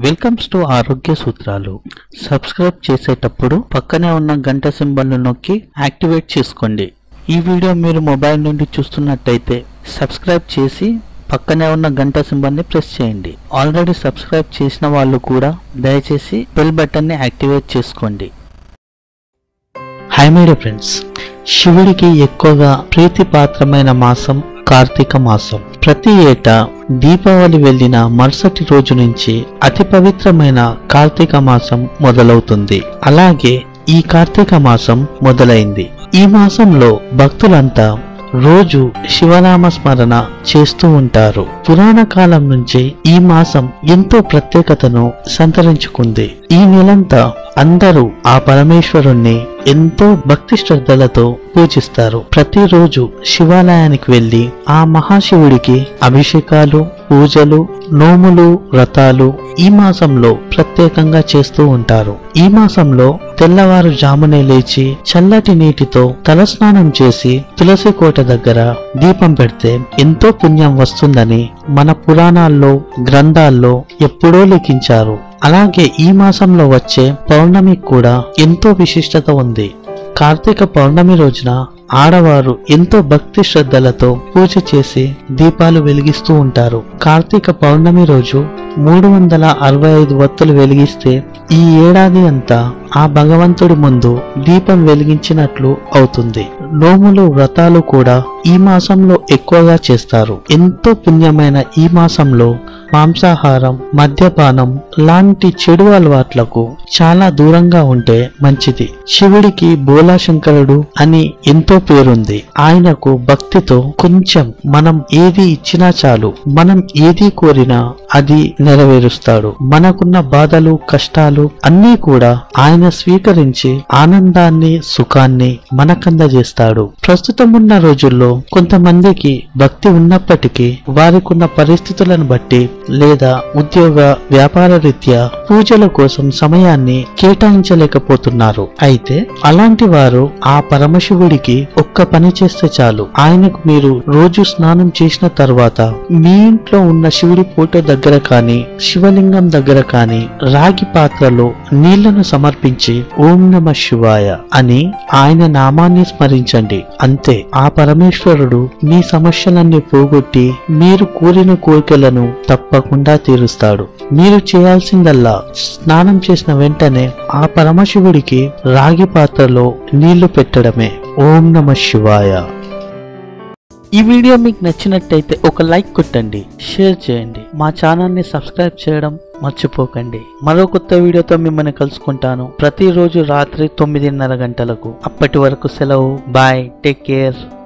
welcomes to ఆరోగ్య సూత్రాలు subscribe చేసేటప్పుడు పక్కనే ఉన్న గంట సింబల్ను నొక్కి యాక్టివేట్ చేసుకోండి ఈ వీడియో మీరు మొబైల్ నుండి చూస్తున్నట్టయితే సబ్స్క్రైబ్ చేసి పక్కనే ఉన్న గంట సింబల్ని ప్రెస్ చేయండి ఆల్రెడీ సబ్స్క్రైబ్ చేసిన వాళ్ళు కూడా దయచేసి బెల్ బటన్ని యాక్టివేట్ చేసుకోండి హాయ్ మీడియా ఫ్రెండ్స్ శివుడికి ఎక్కువగా ప్రీతిపాత్రమైన మాసం కార్తీక మాసం ప్రతి ఏటా దీపావళి వెళ్ళిన మరుసటి రోజు నుంచి అతి పవిత్రమైన కార్తీక మాసం మొదలవుతుంది అలాగే ఈ కార్తీక మాసం మొదలైంది ఈ మాసంలో భక్తులంతా రోజు శివనామ స్మరణ చేస్తూ ఉంటారు పురాణ కాలం నుంచి ఈ మాసం ఎంతో ప్రత్యేకతను సంతరించుకుంది ఈ నెలంతా అందరూ ఆ పరమేశ్వరుణ్ణి ఎంతో భక్తి శ్రద్ధలతో పూజిస్తారు ప్రతిరోజు శివాలయానికి వెళ్లి ఆ మహాశివుడికి అభిషేకాలు పూజలు నోములు వ్రతాలు ఈ మాసంలో ప్రత్యేకంగా చేస్తూ ఉంటారు ఈ మాసంలో తెల్లవారు జామునే లేచి చల్లటి నీటితో తలస్నానం చేసి తులసి కోట దగ్గర దీపం పెడితే ఎంతో పుణ్యం వస్తుందని మన పురాణాల్లో గ్రంథాల్లో ఎప్పుడో లిఖించారు అలాగే ఈ మాసంలో వచ్చే పౌర్ణమి కూడా ఎంతో విశిష్టత ఉంది కార్తీక పౌర్ణమి రోజున ఆడవారు ఎంతో భక్తి శ్రద్ధలతో పూజ చేసి దీపాలు వెలిగిస్తూ ఉంటారు కార్తీక పౌర్ణమి రోజు మూడు వందల అరవై ఐదు వత్తులు వెలిగిస్తే ఈ ఏడాది అంతా ఆ భగవంతుడి ముందు దీపం వెలిగించినట్లు అవుతుంది నోములు వ్రతాలు కూడా ఈ మాసంలో ఎక్కువగా చేస్తారు ఎంతో పుణ్యమైన ఈ మాసంలో మాంసాహారం మద్యపానం లాంటి చెడు అలవాట్లకు చాలా దూరంగా ఉంటే మంచిది శివుడికి బోలా శంకరుడు అని ఎంతో పేరుంది ఆయనకు భక్తితో కొంచెం మనం ఏది ఇచ్చినా చాలు మనం ఏది కోరినా అది నెరవేరుస్తాడు మనకున్న బాధలు కష్టాలు అన్నీ కూడా ఆయన స్వీకరించి ఆనందాన్ని సుఖాన్ని మనకందజేస్తాడు ప్రస్తుతం ఉన్న రోజుల్లో కొంతమందికి భక్తి ఉన్నప్పటికీ వారికున్న పరిస్థితులను బట్టి లేదా ఉద్యోగ వ్యాపార రీత్యా పూజల కోసం సమయాన్ని కేటాయించలేకపోతున్నారు అయితే అలాంటి వారు ఆ పరమశివుడికి ఒక్క పని చేస్తే చాలు ఆయనకు మీరు రోజు స్నానం చేసిన తర్వాత మీ ఇంట్లో ఉన్న శివుడి ఫోటో దగ్గర కానీ శివలింగం దగ్గర కానీ రాగి పాత్రలో నీళ్లను సమర్పించి ఓం నమ శివాయ అని ఆయన నామాన్ని స్మరించండి అంతే ఆ పరమేశ్వరుడు మీ సమస్యలన్నీ పోగొట్టి మీరు కోరిన కోరికలను తప్పకుండా తీరుస్తాడు మీరు చేయాల్సిందల్లా స్నానం చేసిన వెంటనే ఆ పరమశివుడికి రాగి పాత్రలో నీళ్లు పెట్టడమే ఓం నమ శివాయ ఈ వీడియో మీకు నచ్చినట్టయితే ఒక లైక్ కొట్టండి షేర్ చేయండి మా ఛానల్ ని సబ్స్క్రైబ్ చేయడం మర్చిపోకండి మరో కొత్త వీడియోతో మిమ్మల్ని కలుసుకుంటాను ప్రతిరోజు రాత్రి తొమ్మిదిన్నర గంటలకు అప్పటి వరకు సెలవు బాయ్ టేక్ కేర్